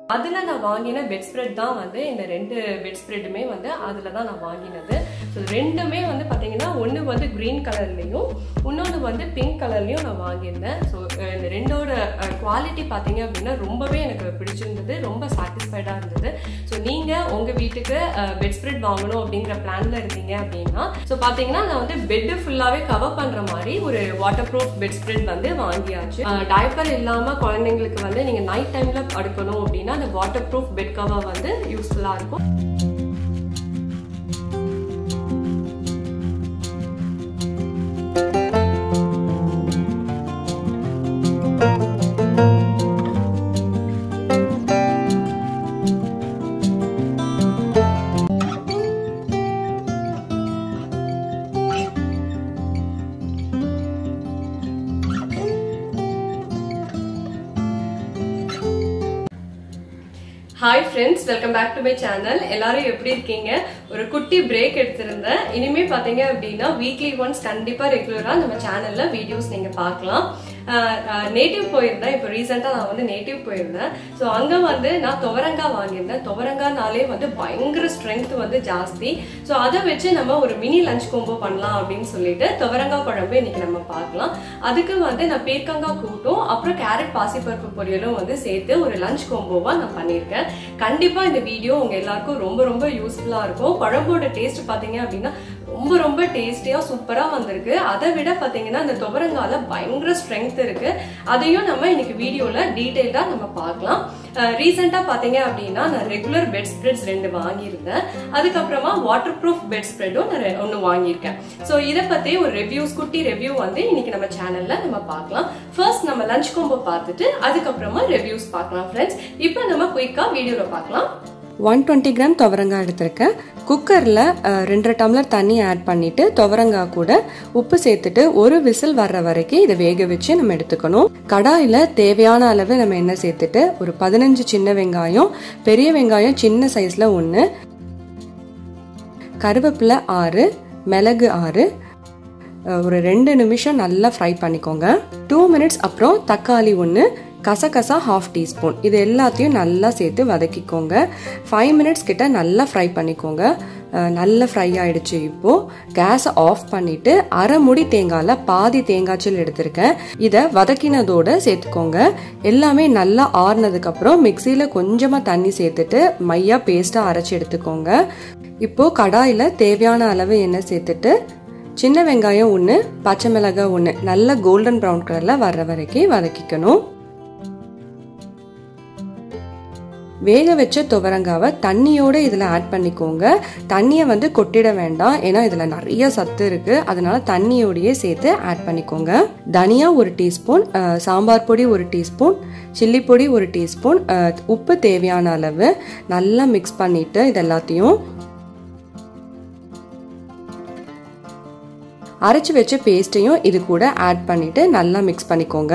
அதில் நான் வாங்கின பெட் ஸ்ப்ரெட் தான் வந்து இந்த ரெண்டு பெட் ஸ்ப்ரெட்டுமே வந்து அதில் தான் நான் வாங்கினது ஸோ ரெண்டுமே வந்து பார்த்தீங்கன்னா ஒன்று வந்து க்ரீன் கலர்லேயும் இன்னொன்று வந்து பிங்க் கலர்லேயும் நான் வாங்கியிருந்தேன் ஸோ இந்த ரெண்டோட குவாலிட்டி பார்த்தீங்க அப்படின்னா ரொம்பவே எனக்கு பிடிச்சிருந்தது ரொம்ப சாட்டிஸ்ஃபைடாக இருந்தது ஸோ நீங்கள் உங்கள் வீட்டுக்கு பெட் ஸ்ப்ரெட் வாங்கணும் அப்படிங்கிற பிளானில் இருந்தீங்க அப்படின்னா ஸோ பார்த்தீங்கன்னா நான் வந்து பெட்டு ஃபுல்லாகவே கவர் பண்ணுற மாதிரி ஒரு வாட்டர் ப்ரூஃப் பெட் ஸ்ப்ரெட் வந்து வாங்கியாச்சு டைப்பர் இல்லாமல் குழந்தைங்களுக்கு வந்து நீங்கள் நைட் டைமில் படுக்கணும் அப்படின்னா அந்த வாட்டர் ப்ரூஃப் பெட் கவர் வந்து யூஸ்ஃபுல்லாக இருக்கும் hi friends welcome back to my channel எல்லாரும் எப்படி இருக்கீங்க ஒரு குட்டி பிரேக் எடுத்திருந்தேன் இனிமே பார்த்தீங்க அப்படின்னா வீக்லி ஒன்ஸ் கண்டிப்பாக ரெகுலராக நம்ம சேனலில் வீடியோஸ் நீங்கள் பார்க்கலாம் நேட்டிவ் போயிருந்தேன் இப்போ ரீசெண்டாக நான் வந்து நேட்டிவ் போயிருந்தேன் ஸோ அங்கே வந்து நான் துவரங்காய் வாங்கியிருந்தேன் துவரங்காய்னாலே வந்து பயங்கர ஸ்ட்ரென்த் வந்து ஜாஸ்தி ஸோ அதை வச்சு நம்ம ஒரு மினி லஞ்ச் கோம்போ பண்ணலாம் அப்படின்னு சொல்லிட்டு துவரங்காய் குழம்பு இன்னைக்கு நம்ம பார்க்கலாம் அதுக்கு வந்து நான் பீர்க்கங்காய் கூட்டும் அப்புறம் கேரட் பாசிப்பருப்பு பொரியலும் வந்து சேர்த்து ஒரு லஞ்ச் கோம்போவாக நான் பண்ணியிருக்கேன் கண்டிப்பாக இந்த வீடியோ உங்கள் எல்லாருக்கும் ரொம்ப ரொம்ப யூஸ்ஃபுல்லாக இருக்கும் குழம்போட டேஸ்ட் பார்த்தீங்க அப்படின்னா ரொம்ப ரொம்ப டேஸ்டியாக சூப்பராக வந்திருக்கு அதை விட பார்த்தீங்கன்னா இந்த துவரங்கால பயங்கர ஸ்ட்ரென்த் இருக்கு அதையும் நம்ம இன்னைக்கு வீடியோவில் டீட்டெயில்டாக நம்ம பார்க்கலாம் ரீசெண்டாக பார்த்தீங்க அப்படின்னா நான் ரெகுலர் பெட் ஸ்ப்ரெட்ஸ் ரெண்டு வாங்கியிருந்தேன் அதுக்கப்புறமா வாட்டர் ப்ரூஃப் பெட் ஸ்ப்ரெட்டும் நான் ஒன்று வாங்கியிருக்கேன் ஸோ இதை பற்றி ஒரு ரிவ்யூஸ் குட்டி ரிவ்யூ வந்து இன்னைக்கு நம்ம சேனலில் நம்ம பார்க்கலாம் ஃபர்ஸ்ட் நம்ம லஞ்ச் கோம்போ பார்த்துட்டு அதுக்கப்புறமா ரிவ்யூஸ் பார்க்கலாம் ஃப்ரெண்ட்ஸ் இப்போ நம்ம குயிக்காக வீடியோவில் பார்க்கலாம் ஒன் டுவெண்ட்டி கிராம் துவரங்காய் எடுத்திருக்கேன் குக்கரில் ரெண்டரை டம்ளர் தண்ணி ஆட் பண்ணிவிட்டு துவரங்காய் கூட உப்பு சேர்த்துட்டு ஒரு விசில் வர்ற வரைக்கும் இதை வேக வச்சு நம்ம எடுத்துக்கணும் கடாயில் தேவையான அளவு நம்ம எண்ணெய் சேர்த்துட்டு ஒரு பதினஞ்சு சின்ன வெங்காயம் பெரிய வெங்காயம் சின்ன சைஸில் ஒன்று கருவேப்பிலை ஆறு மிளகு ஆறு ஒரு ரெண்டு நிமிஷம் நல்லா ஃப்ரை பண்ணிக்கோங்க டூ மினிட்ஸ் அப்புறம் தக்காளி ஒன்று கசகசா ஹாஃப் டீஸ்பூன் இது எல்லாத்தையும் நல்லா சேர்த்து வதக்கிக்கோங்க ஃபைவ் மினிட்ஸ் கிட்ட நல்லா ஃப்ரை பண்ணிக்கோங்க நல்லா ஃப்ரை ஆயிடுச்சு இப்போ கேஸை ஆஃப் பண்ணிட்டு அரை முடி தேங்காயில் பாதி தேங்காய்ச்சல் எடுத்திருக்கேன் இதை வதக்கினதோட சேர்த்துக்கோங்க எல்லாமே நல்லா ஆறுனதுக்கு அப்புறம் மிக்சியில் கொஞ்சமாக தண்ணி சேர்த்துட்டு மையா பேஸ்ட்டாக அரைச்சி எடுத்துக்கோங்க இப்போ கடாயில் தேவையான அளவு எண்ணெய் சேர்த்துட்டு சின்ன வெங்காயம் ஒன்று பச்சை மிளகாய் ஒன்று நல்ல கோல்டன் ப்ரௌன் கலரில் வர்ற வரைக்கும் வதக்கிக்கணும் வேக வச்ச துவரங்காவை தண்ணியோட இதில் ஆட் பண்ணிக்கோங்க தண்ணியை வந்து கொட்டிட வேண்டாம் ஏன்னா இதில் நிறைய சத்து இருக்கு அதனால தண்ணியோடையே சேர்த்து ஆட் பண்ணிக்கோங்க தனியா ஒரு டீஸ்பூன் சாம்பார் பொடி ஒரு டீஸ்பூன் சில்லி பொடி ஒரு டீஸ்பூன் உப்பு தேவையான அளவு நல்லா மிக்ஸ் பண்ணிட்டு இது எல்லாத்தையும் அரைச்சி வச்ச பேஸ்ட்டையும் இது கூட ஆட் பண்ணிட்டு நல்லா மிக்ஸ் பண்ணிக்கோங்க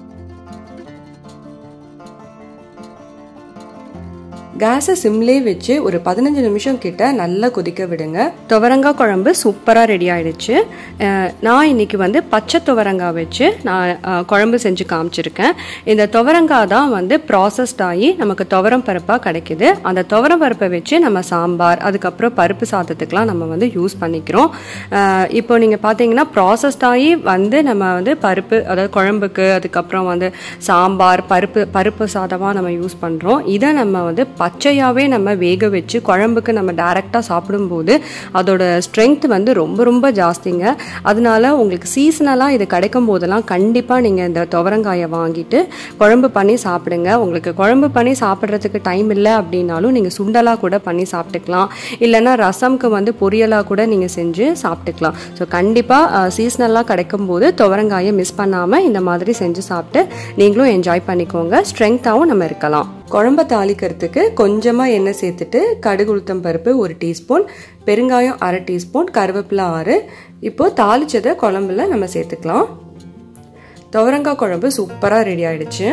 கேஸை சிம்லே வச்சு ஒரு பதினஞ்சு நிமிஷம் கிட்ட நல்லா கொதிக்க விடுங்க துவரங்காய் குழம்பு சூப்பராக ரெடி ஆயிடுச்சு நான் இன்னைக்கு வந்து பச்சை துவரங்காய் வச்சு நான் குழம்பு செஞ்சு காமிச்சிருக்கேன் இந்த துவரங்காய் தான் வந்து ப்ராசஸ்ட் ஆகி நமக்கு துவரம் பருப்பாக கிடைக்குது அந்த துவரம் பருப்பை வச்சு நம்ம சாம்பார் அதுக்கப்புறம் பருப்பு சாதத்துக்கெலாம் நம்ம வந்து யூஸ் பண்ணிக்கிறோம் இப்போ நீங்கள் பார்த்தீங்கன்னா ப்ராசஸ்ட் ஆகி வந்து நம்ம வந்து பருப்பு அதாவது குழம்புக்கு அதுக்கப்புறம் வந்து சாம்பார் பருப்பு பருப்பு சாதமாக நம்ம யூஸ் பண்ணுறோம் இதை நம்ம வந்து பச்சையாகவே நம்ம வேக வச்சு குழம்புக்கு நம்ம டைரெக்டாக சாப்பிடும்போது அதோட ஸ்ட்ரென்த் வந்து ரொம்ப ரொம்ப ஜாஸ்திங்க அதனால உங்களுக்கு சீசனலாக இது கிடைக்கும் போதெல்லாம் கண்டிப்பாக நீங்கள் இந்த துவரங்காயை வாங்கிட்டு குழம்பு பண்ணி சாப்பிடுங்க உங்களுக்கு குழம்பு பண்ணி சாப்பிட்றதுக்கு டைம் இல்லை அப்படின்னாலும் நீங்கள் சுண்டலாக கூட பண்ணி சாப்பிட்டுக்கலாம் இல்லைன்னா ரசம்க்கு வந்து பொரியலாக கூட நீங்கள் செஞ்சு சாப்பிட்டுக்கலாம் ஸோ கண்டிப்பாக சீசனலாக கிடைக்கும் போது துவரங்காயை மிஸ் பண்ணாமல் இந்த மாதிரி செஞ்சு சாப்பிட்டு நீங்களும் என்ஜாய் பண்ணிக்கோங்க ஸ்ட்ரென்த்தாகவும் நம்ம இருக்கலாம் குழம்ப தாளிக்கிறதுக்கு கொஞ்சமாக எண்ணெய் சேர்த்துட்டு கடுகு உளுத்தம் பருப்பு ஒரு டீஸ்பூன் பெருங்காயம் அரை டீஸ்பூன் கருவேப்பிலை ஆறு இப்போ தாளிச்சதை குழம்புல நம்ம சேர்த்துக்கலாம் துவரங்காய் குழம்பு சூப்பராக ரெடி ஆயிடுச்சு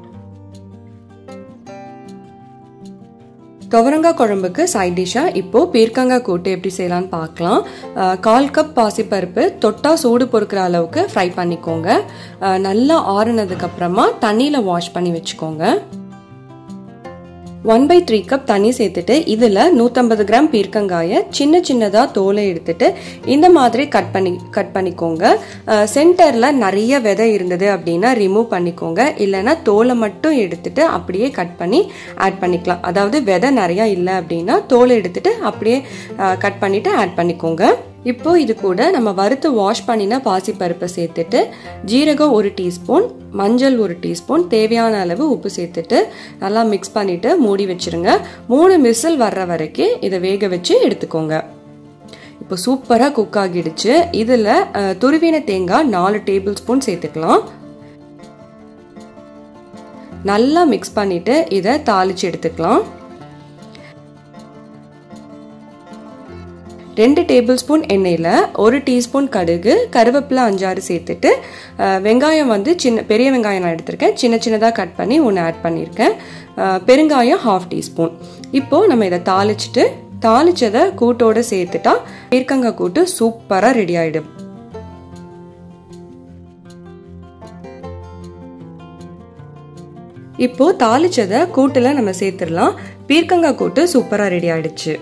துவரங்காய் குழம்புக்கு சைட் டிஷ்ஷாக இப்போது பீர்க்கங்காய் கூட்டு எப்படி செய்யலான்னு பார்க்கலாம் கால் கப் பாசிப்பருப்பு தொட்டா சூடு பொறுக்கிற அளவுக்கு ஃப்ரை பண்ணிக்கோங்க நல்லா ஆறுனதுக்கப்புறமா தண்ணியில் வாஷ் பண்ணி வச்சுக்கோங்க ஒன் பை த்ரீ கப் தண்ணி சேர்த்துட்டு இதில் நூற்றம்பது கிராம் பீர்க்கங்காயை சின்ன சின்னதாக தோலை எடுத்துட்டு இந்த மாதிரி கட் பண்ணி கட் பண்ணிக்கோங்க சென்டரில் நிறைய விதை இருந்தது அப்படின்னா ரிமூவ் பண்ணிக்கோங்க இல்லைன்னா தோலை மட்டும் எடுத்துட்டு அப்படியே கட் பண்ணி ஆட் பண்ணிக்கலாம் அதாவது விதை நிறையா இல்லை அப்படின்னா தோலை எடுத்துட்டு அப்படியே கட் பண்ணிட்டு ஆட் பண்ணிக்கோங்க இப்போ இது கூட நம்ம வறுத்து வாஷ் பண்ணின பாசிப்பருப்பை சேர்த்துட்டு ஜீரகம் ஒரு டீஸ்பூன் மஞ்சள் ஒரு டீஸ்பூன் தேவையான அளவு உப்பு சேர்த்துட்டு நல்லா மிக்ஸ் பண்ணிட்டு மூடி வச்சிருங்க மூணு மிசில் வர்ற வரைக்கும் இதை வேக வச்சு எடுத்துக்கோங்க இப்போ சூப்பராக குக் ஆகிடுச்சு இதில் துருவின தேங்காய் நாலு டேபிள் ஸ்பூன் சேர்த்துக்கலாம் நல்லா மிக்ஸ் பண்ணிட்டு இதை தாளிச்சு எடுத்துக்கலாம் ரெண்டு டேபிள் ஸ்பூன் எண்ணெயில் ஒரு டீஸ்பூன் கடுகு கருவேப்பிலை அஞ்சாறு சேர்த்துட்டு வெங்காயம் வந்து சின்ன பெரிய வெங்காயம் நான் எடுத்திருக்கேன் சின்ன சின்னதாக கட் பண்ணி ஒன்று ஆட் பண்ணியிருக்கேன் பெருங்காயம் ஹாஃப் டீஸ்பூன் இப்போது நம்ம இதை தாளிச்சிட்டு தாளிச்சதை கூட்டோடு சேர்த்துட்டா பீர்க்கங்காய் கூட்டு சூப்பராக ரெடி ஆகிடும் இப்போ தாளிச்சதை கூட்டில் நம்ம சேர்த்துடலாம் பீர்க்கங்காய் கூட்டு சூப்பராக ரெடி ஆயிடுச்சு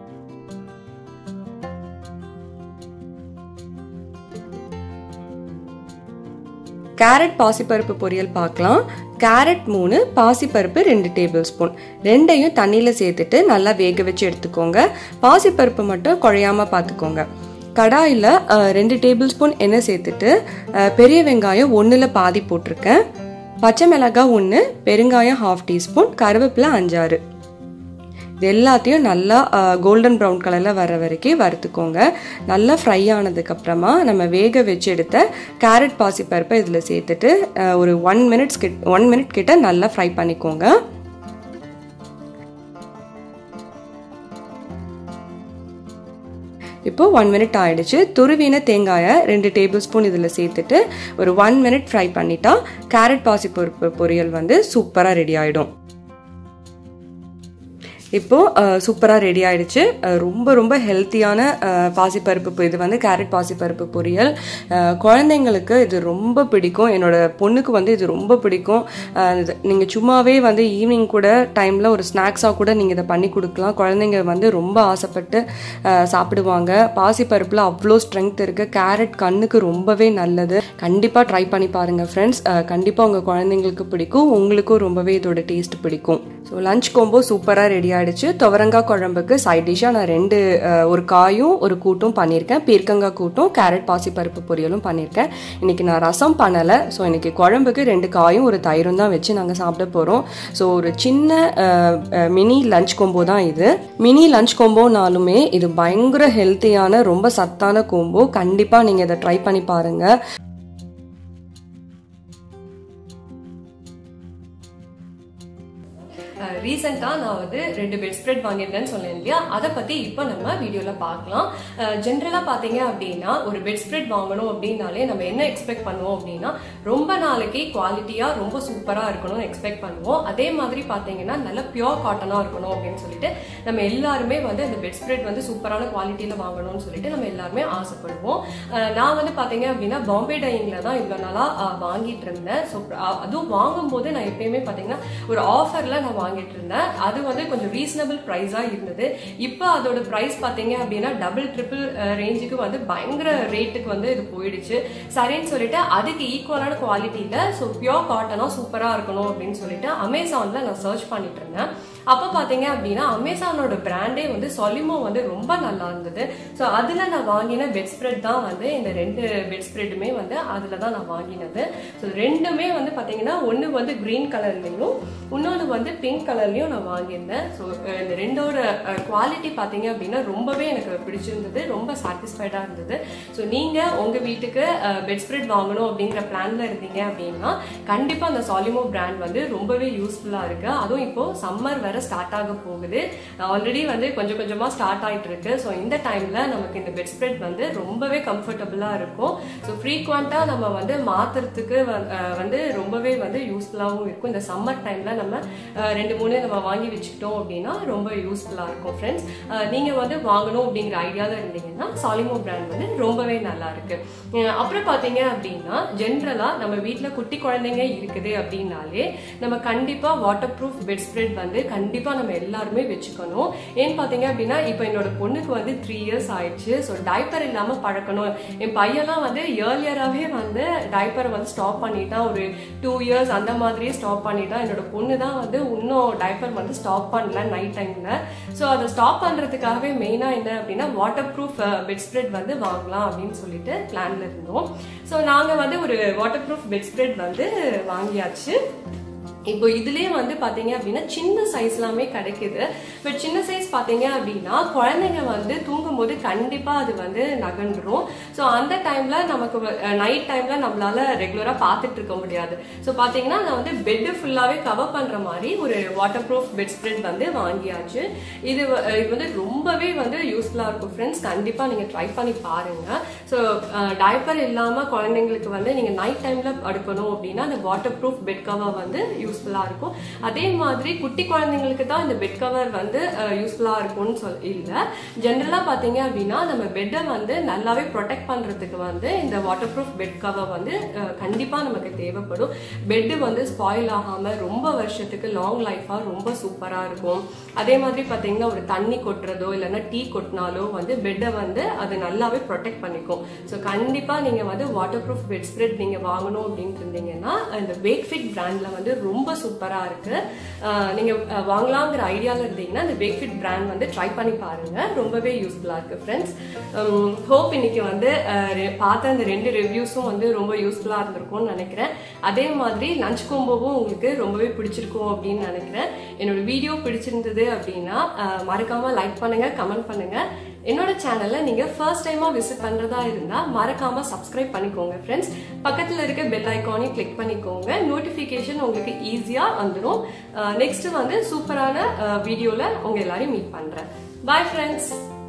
கேரட் பாசிப்பருப்பு பொரியல் பார்க்கலாம் கேரட் மூணு பாசிப்பருப்பு ரெண்டு டேபிள் ஸ்பூன் ரெண்டையும் தண்ணியில் சேர்த்துட்டு நல்லா வேக வச்சு எடுத்துக்கோங்க பாசிப்பருப்பு மட்டும் குழையாம பார்த்துக்கோங்க கடாயில் ரெண்டு டேபிள் ஸ்பூன் எண்ணெய் சேர்த்துட்டு பெரிய வெங்காயம் ஒன்றில் பாதி போட்டிருக்கேன் பச்சை மிளகாய் ஒன்று பெருங்காயம் ஹாஃப் டீஸ்பூன் கருவேப்பிலை அஞ்சாறு இது எல்லாத்தையும் நல்லா கோல்டன் ப்ரௌன் கலரில் வர வரைக்கும் வறுத்துக்கோங்க நல்லா ஃப்ரை ஆனதுக்கப்புறமா நம்ம வேக வச்சு எடுத்த கேரட் பாசி பருப்பை இதில் சேர்த்துட்டு ஒரு ஒன் மினிட்ஸ் கிட் ஒன் மினிட் கிட்ட நல்லா ஃப்ரை பண்ணிக்கோங்க இப்போ ஒன் மினிட் ஆயிடுச்சு துருவின தேங்காயை ரெண்டு டேபிள் ஸ்பூன் இதில் சேர்த்துட்டு ஒரு ஒன் மினிட் ஃப்ரை பண்ணிட்டா கேரட் பாசி பருப்பு பொரியல் வந்து சூப்பராக ரெடி ஆகிடும் இப்போது சூப்பராக ரெடி ஆயிடுச்சு ரொம்ப ரொம்ப ஹெல்த்தியான பாசிப்பருப்பு இது வந்து கேரட் பாசிப்பருப்பு பொரியல் குழந்தைங்களுக்கு இது ரொம்ப பிடிக்கும் என்னோட பொண்ணுக்கு வந்து இது ரொம்ப பிடிக்கும் நீங்கள் சும்மாவே வந்து ஈவினிங் கூட டைமில் ஒரு ஸ்நாக்ஸாக கூட நீங்கள் இதை பண்ணி கொடுக்கலாம் குழந்தைங்க வந்து ரொம்ப ஆசைப்பட்டு சாப்பிடுவாங்க பாசிப்பருப்பில் அவ்வளோ ஸ்ட்ரென்த் இருக்குது கேரட் கண்ணுக்கு ரொம்பவே நல்லது கண்டிப்பாக ட்ரை பண்ணி பாருங்கள் ஃப்ரெண்ட்ஸ் கண்டிப்பாக உங்கள் குழந்தைங்களுக்கு பிடிக்கும் உங்களுக்கும் ரொம்பவே இதோட டேஸ்ட் பிடிக்கும் ஸோ லஞ்ச் கோம்போ சூப்பராக ரெடி ஆகிடுச்சு துவரங்காய் குழம்புக்கு சைட் டிஷ்ஷாக நான் ரெண்டு ஒரு காயும் ஒரு கூட்டும் பண்ணியிருக்கேன் பீர்க்கங்காய் கூட்டும் கேரட் பாசிப்பருப்பு பொரியலும் பண்ணியிருக்கேன் இன்றைக்கி நான் ரசம் பண்ணலை ஸோ இன்றைக்கி குழம்புக்கு ரெண்டு காயும் ஒரு தயிரும் தான் வச்சு நாங்கள் சாப்பிட போகிறோம் ஸோ ஒரு சின்ன மினி லஞ்ச் கோம்போ தான் இது மினி லஞ்ச் கோம்போனாலுமே இது பயங்கர ஹெல்த்தியான ரொம்ப சத்தான கோம்போ கண்டிப்பாக நீங்கள் இதை ட்ரை பண்ணி பாருங்கள் ரீசெண்டாக நான் வந்து ரெண்டு பெட் ஸ்ப்ரெட் வாங்கியிருந்தேன்னு சொன்னேன் இல்லையா அதை பற்றி இப்போ நம்ம வீடியோவில் பார்க்கலாம் ஜென்ரலாக பார்த்தீங்க அப்படின்னா ஒரு பெட் ஸ்ப்ரெட் வாங்கணும் அப்படின்னாலே நம்ம என்ன எக்ஸ்பெக்ட் பண்ணுவோம் அப்படின்னா ரொம்ப நாளைக்கு குவாலிட்டியாக ரொம்ப சூப்பராக இருக்கணும்னு எக்ஸ்பெக்ட் பண்ணுவோம் அதே மாதிரி பார்த்தீங்கன்னா நல்ல பியோர் காட்டனாக இருக்கணும் அப்படின்னு சொல்லிட்டு நம்ம எல்லாருமே வந்து அந்த பெட் ஸ்ப்ரெட் வந்து சூப்பரான குவாலிட்டியில் வாங்கணும்னு சொல்லிட்டு நம்ம எல்லாருமே ஆசைப்படுவோம் நான் வந்து பார்த்தீங்க அப்படின்னா பாம்பே டைனிங்கில் தான் இவ்வளோ நாளாக வாங்கிட்டு இருந்தேன் ஸோ அதுவும் வாங்கும்போது நான் எப்பயுமே பார்த்தீங்கன்னா ஒரு ஆஃபரில் நான் வாங்கிட்டு இருந்தேன் அது வந்து கொஞ்சம் ரீசனபிள் ப்ரைஸாக இருந்தது இப்போ அதோட ப்ரைஸ் பார்த்தீங்க அப்படின்னா டபுள் ட்ரிபிள் ரேஞ்சுக்கு வந்து பயங்கர ரேட்டுக்கு வந்து இது போயிடுச்சு சரின்னு சொல்லிட்டு அதுக்கு ஈக்குவலான குவாலிட்டியில் ஸோ பியோர் காட்டனாக சூப்பராக இருக்கணும் அப்படின்னு சொல்லிட்டு அமேசானில் நான் சர்ச் பண்ணிட்டு இருந்தேன் அப்போ பார்த்தீங்க அப்படின்னா அமேசானோட பிராண்டே வந்து சொலிமோ வந்து ரொம்ப நல்லா இருந்தது ஸோ அதில் நான் வாங்கின பெட் ஸ்ப்ரெட் தான் வந்து இந்த ரெண்டு பெட் ஸ்ப்ரெட்டுமே வந்து அதில் தான் நான் வாங்கினது ஸோ ரெண்டுமே வந்து பார்த்தீங்கன்னா ஒன்று வந்து க்ரீன் கலர்லேயும் இன்னொன்று வந்து பிங்க் கலர்லேயும் நான் வாங்கியிருந்தேன் ஸோ இந்த ரெண்டோட குவாலிட்டி பார்த்தீங்க அப்படின்னா ரொம்பவே எனக்கு பிடிச்சிருந்தது ரொம்ப சாட்டிஸ்ஃபைடாக இருந்தது ஸோ நீங்கள் உங்கள் வீட்டுக்கு பெட் ஸ்ப்ரெட் வாங்கணும் அப்படிங்கிற பிளானில் இருந்தீங்க அப்படின்னா கண்டிப்பாக அந்த சாலிமோ பிராண்ட் வந்து ரொம்பவே யூஸ்ஃபுல்லாக இருக்குது அதுவும் இப்போது சம்மர் வேற ஸ்டார்ட் ஆக போகுது ஆல்ரெடி வந்து கொஞ்சம் கொஞ்சமாக ஸ்டார்ட் ஆகிட்டு இருக்கு ஸோ இந்த டைமில் நமக்கு இந்த பெட் ஸ்ப்ரெட் வந்து ரொம்பவே கம்ஃபர்டபுளாக இருக்கும் ஸோ ஃப்ரீக்வெண்ட்டாக நம்ம வந்து மாற்றுறதுக்கு வந்து ரொம்பவே வந்து யூஸ்ஃபுல்லாகவும் இருக்கும் இந்த சம்மர் டைமில் நம்ம ரெண்டு மூணு நம்ம வாங்கி வச்சுக்கிட்டோம் அப்படின்னா ரொம்ப யூஸ்ஃபுல்லாக இருக்கும் ஃப்ரெண்ட்ஸ் நீங்கள் வந்து வாங்கணும் அப்படிங்கிற ஐடியாவில் இருந்தீங்கன்னா சாலிமோ பிராண்ட் வந்து ரொம்பவே நல்லா இருக்கு அஹ் அப்புறம் பார்த்தீங்க அப்படின்னா ஜென்ரலாக நம்ம வீட்டில் குட்டி குழந்தைங்க இருக்குது அப்படின்னாலே நம்ம கண்டிப்பாக வாட்டர் ப்ரூஃப் பெட் ஸ்ப்ரெட் வந்து கண்டிப்பாக நம்ம எல்லாருமே வச்சுக்கணும் ஏன்னு பார்த்தீங்க அப்படின்னா இப்போ என்னோட பொண்ணுக்கு வந்து த்ரீ இயர்ஸ் ஆயிடுச்சு ஸோ டைப்பர் இல்லாமல் பழக்கணும் என் பையன்லாம் வந்து ஏர்லியராகவே வந்து டைப்பரை வந்து ஸ்டாப் பண்ணிட்டான் ஒரு டூ இயர்ஸ் அந்த மாதிரியே ஸ்டாப் பண்ணிட்டான் என்னோட பொண்ணு தான் வந்து இன்னும் டைப்பர் வந்து ஸ்டாப் பண்ணல நைட் டைமில் ஸோ அதை ஸ்டாப் பண்ணுறதுக்காகவே மெயினாக என்ன அப்படின்னா வாட்டர் ப்ரூஃப் பெட் ஸ்ப்ரெட் வந்து வாங்கலாம் அப்படின்னு சொல்லிட்டு பிளான்ல இருந்தோம் ஸோ நாங்கள் வந்து ஒரு வாட்டர் ப்ரூஃப் பெட் ஸ்ப்ரெட் வந்து வாங்கியாச்சு இப்போ இதுலயே வந்து பாத்தீங்க அப்படின்னா சின்ன சைஸ் எல்லாமே கிடைக்குது பட் சின்ன சைஸ் பாத்தீங்க அப்படின்னா குழந்தைங்க வந்து தூங்கும் போது கண்டிப்பா அது வந்து நகண்டுரும் ஸோ அந்த டைம்ல நமக்கு நைட் டைம்ல நம்மளால ரெகுலரா பார்த்துட்டு இருக்க முடியாது ஸோ பாத்தீங்கன்னா நான் வந்து பெட் ஃபுல்லாவே கவர் பண்ற மாதிரி ஒரு வாட்டர் ப்ரூஃப் பெட் ஸ்ப்ரெட் வந்து வாங்கியாச்சு இது வ- இது வந்து ரொம்பவே வந்து யூஸ்ஃபுல்லா இருக்கும் ஃப்ரெண்ட்ஸ் கண்டிப்பா நீங்க ட்ரை பண்ணி பாருங்க ஸோ டைப்பர் இல்லாம குழந்தைங்களுக்கு வந்து நீங்க நைட் டைம்ல படுக்கணும் அப்படின்னா அந்த வாட்டர் ப்ரூஃப் பெட் கவர் வந்து யூஸ்ஃபுல்லா இருக்கும் அதே மாதிரி குட்டி குழந்தைங்களுக்கு தான் இந்த பெட் கவர் வந்து யூஸ்ஃபுல்லா இருக்கும்னு சொல் இல்ல ஜென்ரலா பாத்தீங்க அப்படின்னா நம்ம பெட்டை வந்து நல்லாவே ப்ரொடெக்ட் பண்றதுக்கு வந்து இந்த வாட்டர் ப்ரூஃப் பெட் கவர் வந்து அஹ், கண்டிப்பா நமக்கு தேவைப்படும் பெட் வந்து ஸ்பாயில் ஆகாம ரொம்ப வருஷத்துக்கு லாங் லைஃபா ரொம்ப சூப்பரா இருக்கும் அதே மாதிரி பாத்தீங்கன்னா ஒரு தண்ணி கொட்டுறதோ இல்லைன்னா டீ கொட்டினாலோ வந்து பெட்டை வந்து அது நல்லாவே ப்ரொடெக்ட் பண்ணிக்கும் ஸோ கண்டிப்பா நீங்க வந்து வாட்டர் ப்ரூஃப் பெட் ஸ்ப்ரெட் நீங்க வாங்கணும் அப்படின்னு இருந்தீங்கன்னா இந்த வேக்ஃபிட் பிராண்ட்ல வந்து ரொம்ப சூப்பரா இருக்கு அஹ் நீங்க அஹ், வாங்கலாங்கிற ஐடியால இருந்தீங்கன்னா இந்த வேக்ஃபிட் பிராண்ட் வந்து ட்ரை பண்ணி பாருங்க ரொம்பவே யூஸ்ஃபுல்லா இருக்கு ஃப்ரெண்ட்ஸ் ஹோப் இன்னைக்கு வந்து அஹ், ரெ- பார்த்த அந்த ரெண்டு ரிவ்யூஸும் வந்து ரொம்ப யூஸ்ஃபுல்லா இருந்திருக்கும்னு நினைக்கிறேன் அதே மாதிரி லஞ்ச் கோம்போவும் உங்களுக்கு ரொம்பவே பிடிச்சிருக்கும் அப்படின்னு நினைக்கிறேன் என்னோட வீடியோ பிடிச்சிருந்தது அப்படின்னா அஹ், மறக்காம லைக் பண்ணுங்க கமெண்ட் பண்ணுங்க என்னோட சேனல்ல நீங்க ஃபர்ஸ்ட் டைமா விசிட் பண்றதா இருந்தா மறக்காம சப்ஸ்கிரைப் பண்ணிக்கோங்க ஃப்ரெண்ட்ஸ் பக்கத்துல இருக்க பெல் ஐக்கானையும் கிளிக் பண்ணிக்கோங்க நோட்டிபிகேஷன் உங்களுக்கு ஈஸியா வந்துடும் நெக்ஸ்ட் வந்து சூப்பரான வீடியோல உங்க எல்லாரையும் மீட் பண்றேன் பாய் ஃப்ரெண்ட்ஸ்